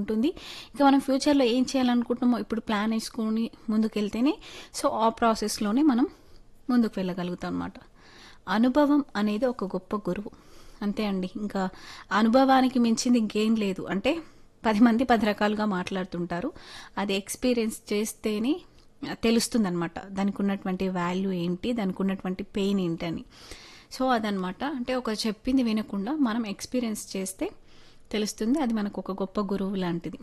ఉంటుంది ఇక మనం ఫ్యూచర్లో ఏం చేయాలనుకుంటున్నామో ఇప్పుడు ప్లాన్ వేసుకొని ముందుకెళ్తేనే సో ఆ ప్రాసెస్లోనే మనం ముందుకు వెళ్ళగలుగుతాం అనమాట అనుభవం అనేది ఒక గొప్ప గురువు అంతే అండి ఇంకా అనుభవానికి మించింది ఇంకేం లేదు అంటే పది మంది పది రకాలుగా మాట్లాడుతుంటారు అది ఎక్స్పీరియన్స్ చేస్తేనే తెలుస్తుంది అనమాట దానికి ఉన్నటువంటి వాల్యూ ఏంటి దానికి ఉన్నటువంటి పెయిన్ ఏంటని సో అదనమాట అంటే ఒక చెప్పింది వినకుండా మనం ఎక్స్పీరియన్స్ చేస్తే తెలుస్తుంది అది మనకు ఒక గొప్ప గురువు లాంటిది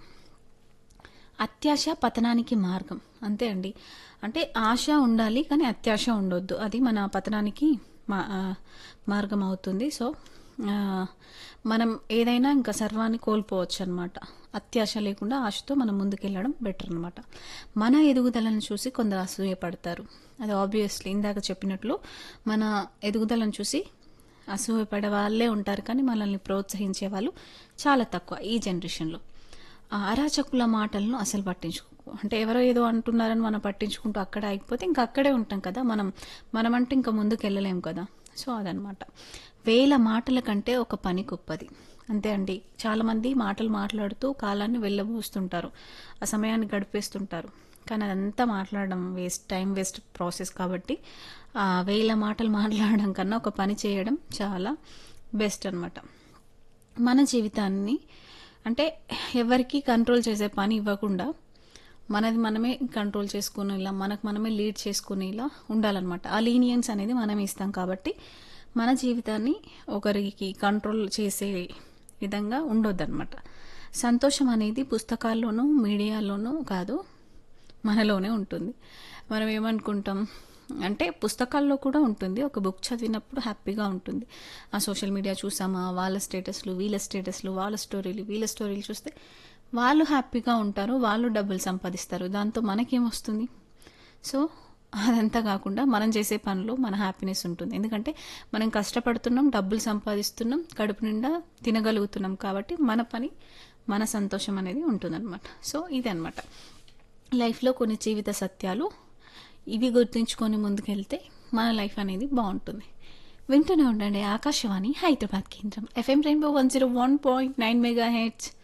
అత్యాశ పతనానికి మార్గం అంతే అండి అంటే ఆశ ఉండాలి కానీ అత్యాశ ఉండొద్దు అది మన పతనానికి మా ఆ, మార్గం అవుతుంది సో ఆ, మనం ఏదైనా ఇంకా సర్వాన్ని కోల్పోవచ్చు అనమాట అత్యాశ లేకుండా ఆశతో మనం ముందుకెళ్ళడం బెటర్ అనమాట మన ఎదుగుదలను చూసి కొందరు అసూయపడతారు అది ఆబ్వియస్లీ ఇందాక చెప్పినట్లు మన ఎదుగుదలను చూసి అసూయపడే వాళ్ళే ఉంటారు కానీ మనల్ని ప్రోత్సహించే వాళ్ళు చాలా తక్కువ ఈ జనరేషన్లో ఆ అరాచకుల మాటలను అసలు పట్టించుకో అంటే ఎవరో ఏదో అంటున్నారని మనం పట్టించుకుంటూ అక్కడ ఆగిపోతే ఇంకా అక్కడే ఉంటాం కదా మనం మనమంటే ఇంకా ముందుకు వెళ్ళలేం కదా సో అదనమాట వేల మాటల కంటే ఒక పని గొప్పది అంతే అండి చాలామంది మాటలు మాట్లాడుతూ కాలాన్ని వెళ్ళబోస్తుంటారు ఆ సమయాన్ని గడిపేస్తుంటారు కానీ అదంతా మాట్లాడడం వేస్ట్ టైం వేస్ట్ ప్రాసెస్ కాబట్టి ఆ వేల మాటలు మాట్లాడడం కన్నా ఒక పని చేయడం చాలా బెస్ట్ అన్నమాట మన జీవితాన్ని అంటే ఎవరికి కంట్రోల్ చేసే పని ఇవ్వకుండా మనది మనమే కంట్రోల్ చేసుకునేలా మనకు మనమే లీడ్ చేసుకునేలా ఉండాలన్నమాట ఆ లీనియన్స్ అనేది మనం ఇస్తాం కాబట్టి మన జీవితాన్ని ఒకరికి కంట్రోల్ చేసే విధంగా ఉండొద్దన్నమాట సంతోషం అనేది పుస్తకాల్లోనూ మీడియాలోనూ కాదు మనలోనే ఉంటుంది మనం ఏమనుకుంటాం అంటే పుస్తకాల్లో కూడా ఉంటుంది ఒక బుక్ చదివినప్పుడు హ్యాపీగా ఉంటుంది ఆ సోషల్ మీడియా చూసామా వాళ్ళ స్టేటస్లు వీళ్ళ స్టేటస్లు వాళ్ళ స్టోరీలు వీళ్ళ స్టోరీలు చూస్తే వాళ్ళు హ్యాపీగా ఉంటారు వాళ్ళు డబ్బులు సంపాదిస్తారు దాంతో మనకేమొస్తుంది సో అదంతా కాకుండా మనం చేసే పనిలో మన హ్యాపీనెస్ ఉంటుంది ఎందుకంటే మనం కష్టపడుతున్నాం డబ్బులు సంపాదిస్తున్నాం కడుపు నిండా తినగలుగుతున్నాం కాబట్టి మన పని మన సంతోషం అనేది ఉంటుందన్నమాట సో ఇది అనమాట లైఫ్లో కొన్ని జీవిత సత్యాలు ఇవి గుర్తుంచుకొని ముందుకెళ్తే మన లైఫ్ అనేది బాగుంటుంది వింటూనే ఉండండి ఆకాశవాణి హైదరాబాద్ కేంద్రం FM rainbow one zero one point nine mega heads